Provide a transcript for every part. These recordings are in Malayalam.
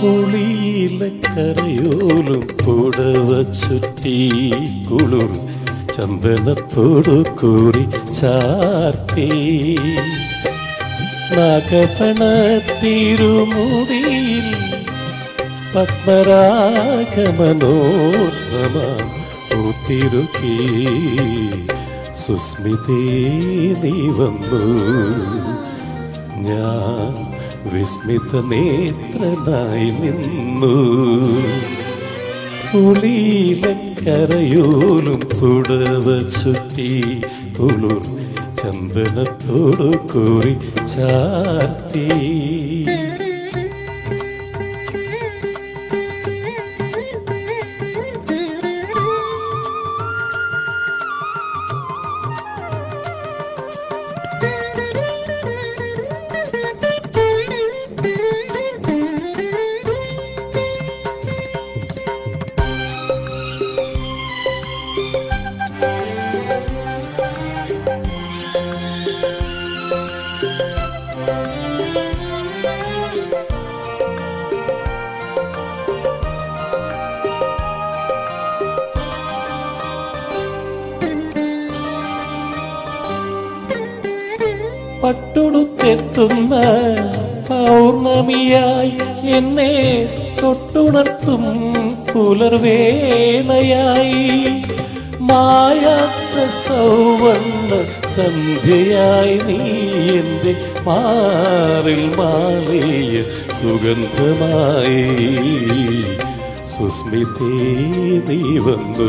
പുളിയിലക്കരയോലും പുടവ ചുറ്റി കുളിർ ചന്ദനത്തോടു കൂറി ചാർത്തി നാഗപണ തിരുമുടിയിൽ പത്മരാഗമനോരമ പൂത്തിരുക്കി സുസ്മിതേ നീ വന്നു ഞാൻ വിസ്മിത നേത്രനായി നിന്നു പുളിയിലക്കരയോലും പുടവ ചുറ്റി കുളിർ ചന്ദനത്തോടു കൂറി ചാർത്തി പട്ടുടുത്തെത്തുന്ന പൗർണമിയായി എന്നെ തൊട്ടുണർത്തും പുലർവേളയായി മായാത്ത സൗവർണ്ണ സന്ധ്യയായി നീ എൻ്റെ മാറിൽ മാറിയ സുഗന്ധമായി സുസ്മിതേ നീ വന്നു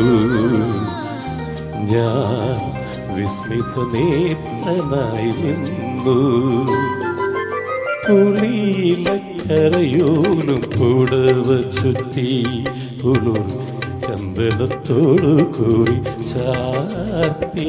ഞാൻ വിസ്മിത നേത്രനായി നിന്നു പുളിയിലക്കരയോലും പുടവ ചുറ്റി പുളു ചന്ദനത്തോടു കൂറി ചാർത്തി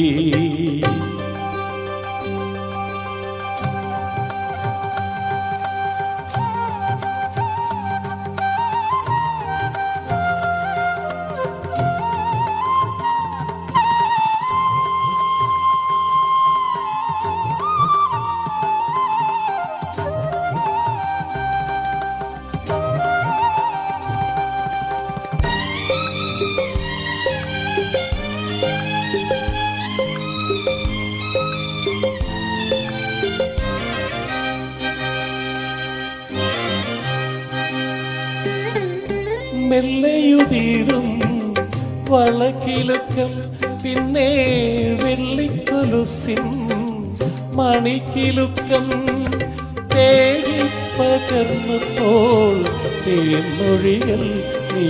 മെല്ലയുതീരും വളക്കിലുക്കം പിന്നെ വെള്ളിക്കൊലുസിൻ മണിക്കിലുക്കം തേടി പകർന്നപ്പോൾ തേൻമൊഴികൾ നീ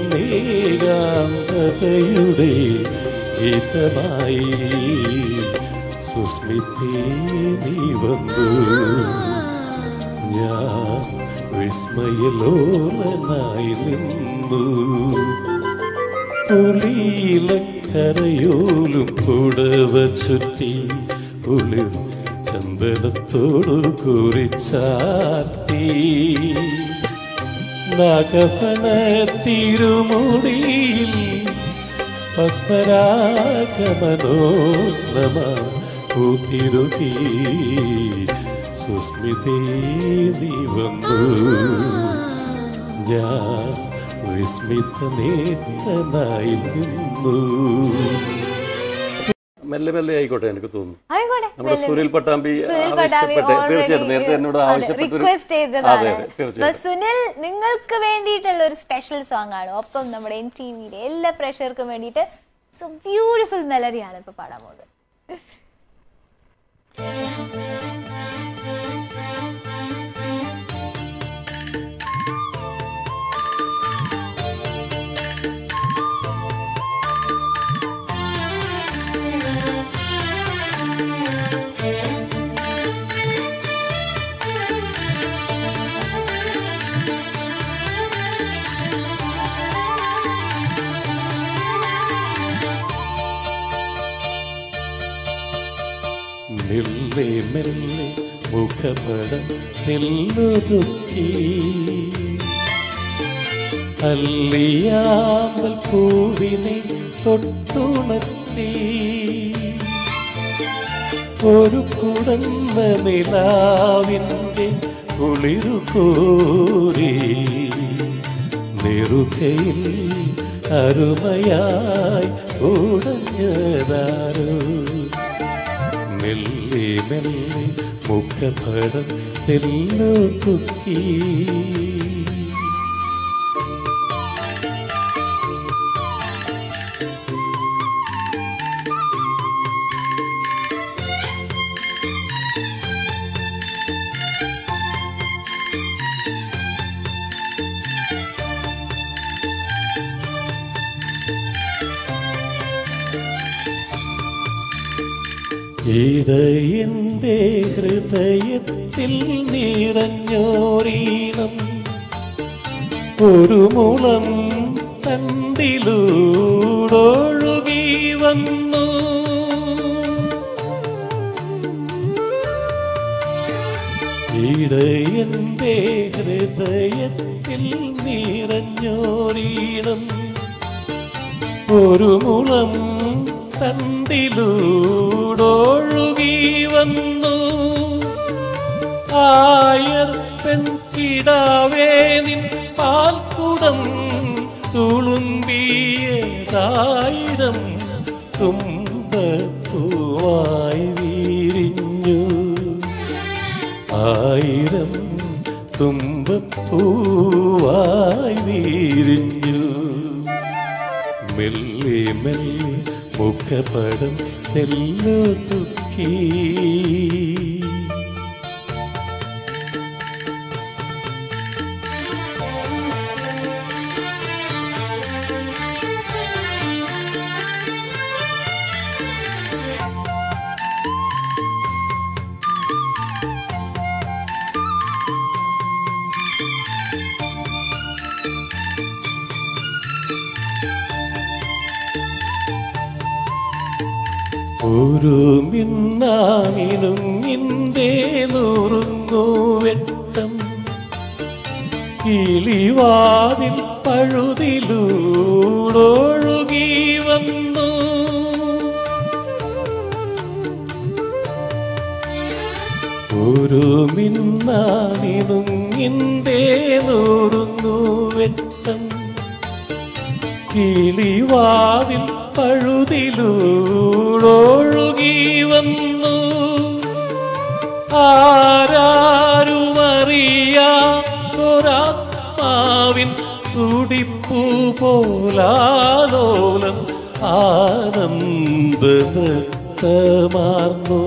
നേകാന്തതയുടെ ഗീതമായി സുസ്മിതേ നീ വന്നു ഞാൻ വിസ്മയലോലനായി നിന്നു പുളിയിലക്കരയോലും പുടവ ചുറ്റി കുളിർ ചന്ദനത്തോടു കുറിച്ചാർത്തി നാഗഫണ തിരുമുടിയിൽ പത്മരാഗമനോരമ പൂത്തിരുകി സുസ്മിതേ നീ വന്നു ഞാൻ വിസ്മിത നേത്രനായി നിന്നു മെല്ലെ മെല്ലെ ആയിക്കോട്ടെ എനിക്ക് തോന്നുന്നു ആയിക്കോട്ടെ നമ്മുടെ സുനിൽ പട്ടാമ്പി സുനിൽ പട്ടാമ്പി ആവശ്യപ്പെട്ട തീർച്ചയായിട്ടും നേരത്തെ എന്നോട് ആവശ്യപ്പെട്ടൊരു റിക്വസ്റ്റ് അതെ ചെയ്തതാണ് അതെ അപ്പൊ തീർച്ചയായിട്ടും സുനിൽ നിങ്ങൾക്ക് വേണ്ടിയിട്ടുള്ള ഒരു സ്പെഷ്യൽ സോങ് ആണ് ഒപ്പം നമ്മുടെ എൻ ടി വിയിലെ എല്ലാ പ്രേക്ഷകർക്കും വേണ്ടിയിട്ട് സോ ബ്യൂട്ടിഫുൾ മെലഡിയാണ് ഇപ്പൊ പാടാൻ പോകുന്നത് മെല്ലെ മെല്ലെ മുഖപടം തെല്ലൊതുക്കി അല്ലിയാമ്പൽ പൂവിനെ തൊട്ടുണർത്തി ഒരു കുടന്ന നിലാവിൻ്റെ കുളിരു കോരി നെറുകയിൽ അരുമയായി ഉടഞ്ഞതാരോ മെല്ലെ മെല്ലെ മുഖപടം എല്ലോ തുക്കി ഇടയന്റെ ഹൃദയത്തിൽ നിറഞ്ഞോരീണം ഒരു മുളം തണ്ടിലൂടൊഴുകി വന്നു ഇടയന്റെ ഹൃദയത്തിൽ നിറഞ്ഞോരീണം ഒരു മുളം തണ്ടിലൂടൊഴുകി വന്നു ആയർ പെൺകിടാവേ നിൻ പാൽക്കുടം തുളുമ്പിയതായിരം തുമ്പത്തൂവായി വീരിഞ്ഞു ആയിരം തുമ്പപ്പൂവായി വീരിഞ്ഞു മെല്ലെ മെല്ലെ മുഖപടം തെല്ലോ തുക്കി ഒരു മിന്നാമിനും ഇന്റെ നുറുങ്ങു വെട്ടം കിളിവാതിൽ പഴുതിലൂടൊഴുകി വന്നു ഒരു മിന്നാമിനും ഇന്റെ നുറുങ്ങു വെട്ടം കിളിവാതിൽ പഴുതിലൂടൊഴുകി വന്നു ആരാരുമറിയാത്തൊരാത്മാവിൻ തുടിപ്പു പോലാലോലം ആനന്ദ നൃത്തമാർന്നു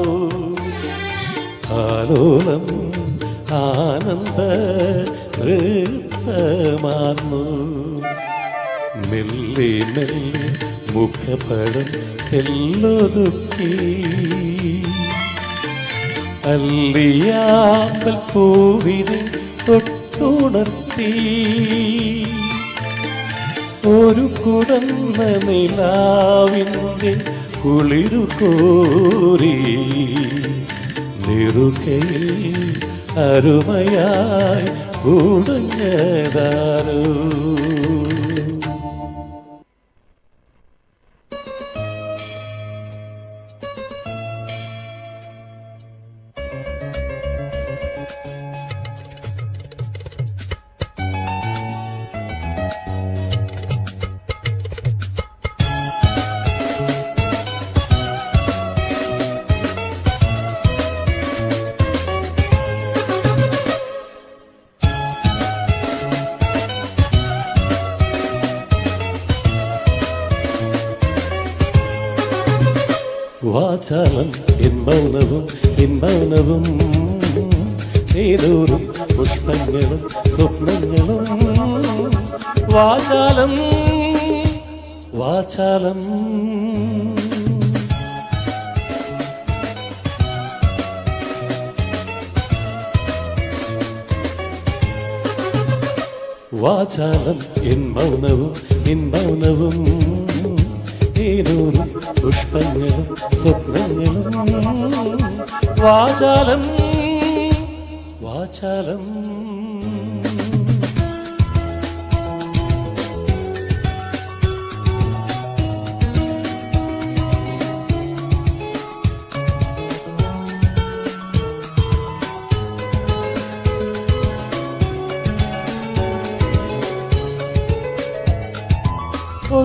ആലോലം ആനന്ദ നൃത്തമാർന്നു മെല്ലെ മെല്ലെ മുഖപടം എല്ലൊതുക്കി അല്ലിയാമ്പൽ പൂവിനെ തൊട്ടുണർത്തി ഒരു കുടന്ന നിലാവിൻ്റെ കുളിരു കോരി നിറുകയിൽ അരുമയായി ഉടഞ്ഞതാരോ വാചാലം എൻ മൗനവും എൻ മൗനവും ഏതോറും പുഷ്പങ്ങളും സ്വപ്നങ്ങളും വാചാലം വാചാലം വാചാലം എൻ മൗനവും എൻ മൗനവും ഏതോറും പുഷ്പങ്ങളും സ്വപ്നങ്ങളും വാചാലം വാചാലം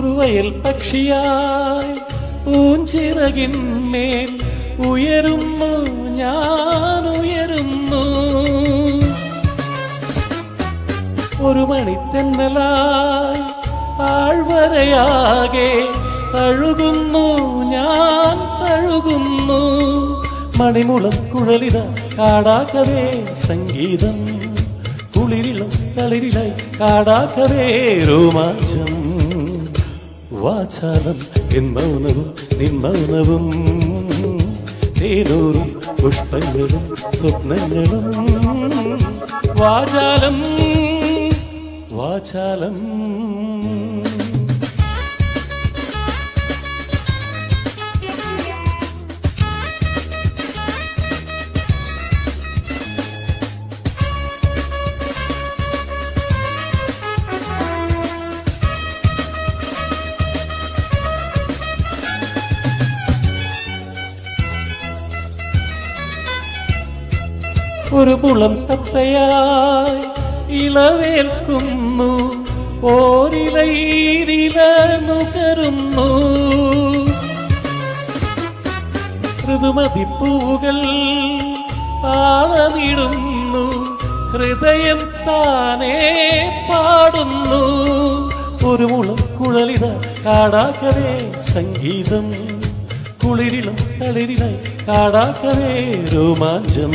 ഒരു വയൽ പക്ഷിയായി പൂഞ്ചിറകിന്മേൽ ഉയരുന്നു ഞാൻ ഉയരുന്നു ഒരു മണിത്തെന്നലായി താഴ്വരയാകെ തഴുകുന്നു ഞാൻ തഴുകുന്നു മണിമുളം കുഴലിത കാടാക്കവേ സംഗീതം കുളിരിളം തളിരിലായി കാടാക്കവേ രോമാഞ്ചം വാചാലം എൻ മൗനവും നിൻ മൗനവും തേനൂറും പുഷ്പങ്ങളും സ്വപ്നങ്ങളും വാചാലം വാചാലം ഒരു മുളം തത്തയായി ഇളവേൽക്കുന്നു ഓരിലയില നുകരുന്നു ഋതുമതിപ്പൂകൾ താളമിടുന്നു ഹൃദയം താനേ പാടുന്നു ഒരു മുളം കുഴലിത കാടാക്കവേ സംഗീതം കുളിരിളം തളിരിലായി കാടാക്കവേ രോമാഞ്ചം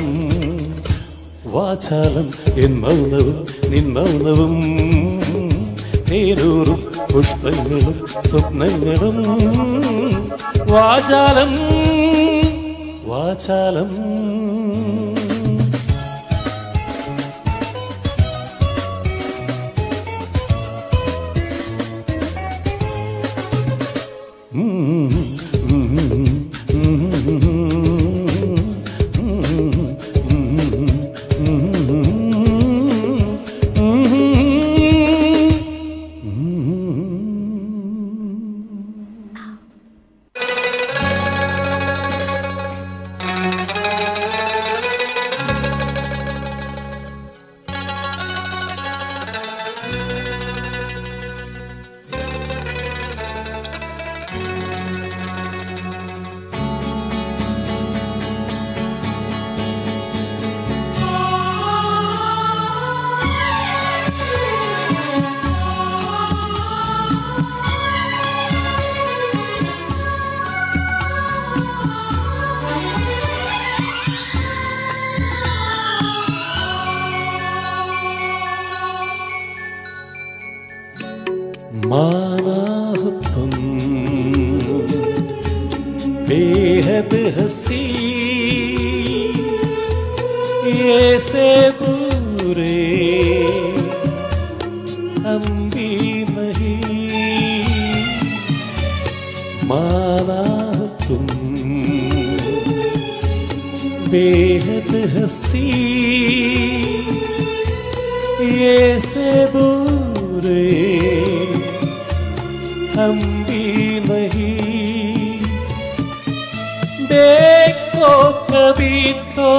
വാചാലം എൻ മൗനവും നിൻ മൗനവും നേരൂറും പുഷ്പങ്ങളും സ്വപ്നങ്ങളും വാചാലം വാചാലം मानाहतुम बेहद हसी ये से पूरे हम भी नहीं माना तुम बेहद हसी ये से दूरे हम भी नहीं देखो कभी तो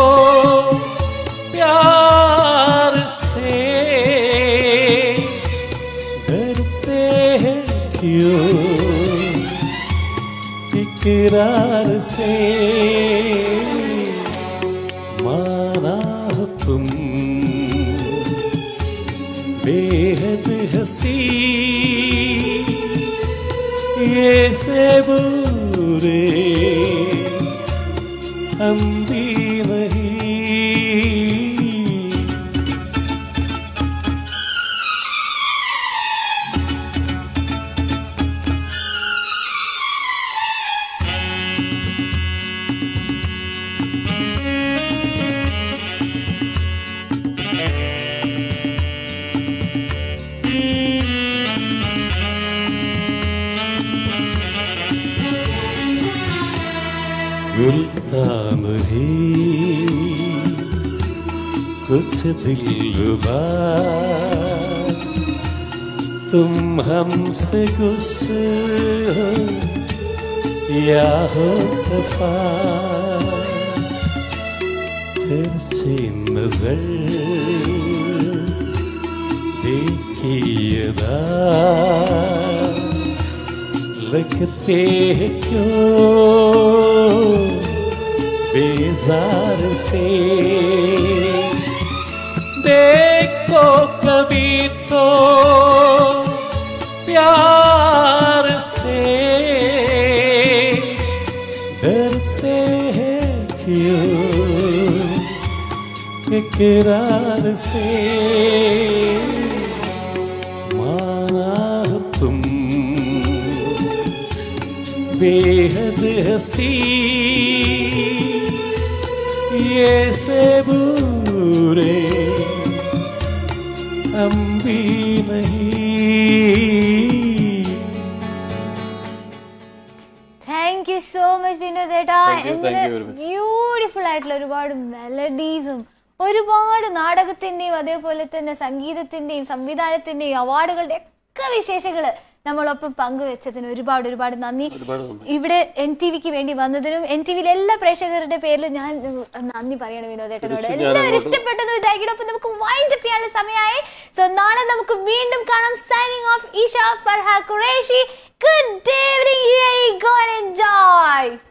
प्यार से डरते हैं क्यों इकरार से माना हो तुम बेहद हसी ये से बुरे हम भी नहीं गुलतान ही कुछ दिल तुम हमसे गुस्से हो या हो दफा तिरछी नजर देखिए दा लगते हैं क्यों बेजार से देखो कभी तो प्यार से डरते हैं क्यों इकरार से माना हो तुम बेहद हसी ये से बुरे हम भी नहीं താങ്ക് യു സോ മച്ച് വിനോദേട്ടാ Thank you, എന്തിന് thank you very much. Beautiful ആയിട്ടുള്ള ഒരുപാട് മെലഡീസും ഒരുപാട് നാടകത്തിന്റെയും അതേപോലെ തന്നെ സംഗീതത്തിന്റെയും സംവിധാനത്തിന്റെയും അവാർഡുകളുടെ ഒക്കെ വിശേഷങ്ങള് നമ്മളൊപ്പം പങ്കുവെച്ചതിന് ഒരുപാട് ഒരുപാട് നന്ദി ഒരുപാട് നന്ദി. ഇവിടെ എൻ ടി വിക്ക് വേണ്ടി വന്നതിനും എൻ ടി വിയിലെ എല്ലാ പ്രേക്ഷകരുടെ പേരിലും ഞാൻ ഉം, നന്ദി പറയണം വിനോദേട്ടനോട് തീർച്ചയായും ഞാൻ എല്ലാവരും അങ്ങോട്ട് ഇഷ്ടപ്പെട്ടെന്ന് വിചാരിക്കണം അപ്പൊ നമുക്ക് വൈൻഡ് അപ്പ് ചെയ്യാനുള്ള സമയമായി സോ നാളെ നമുക്ക് വീണ്ടും കാണാം signing off Isha Farah Qureshi good evening you go and enjoy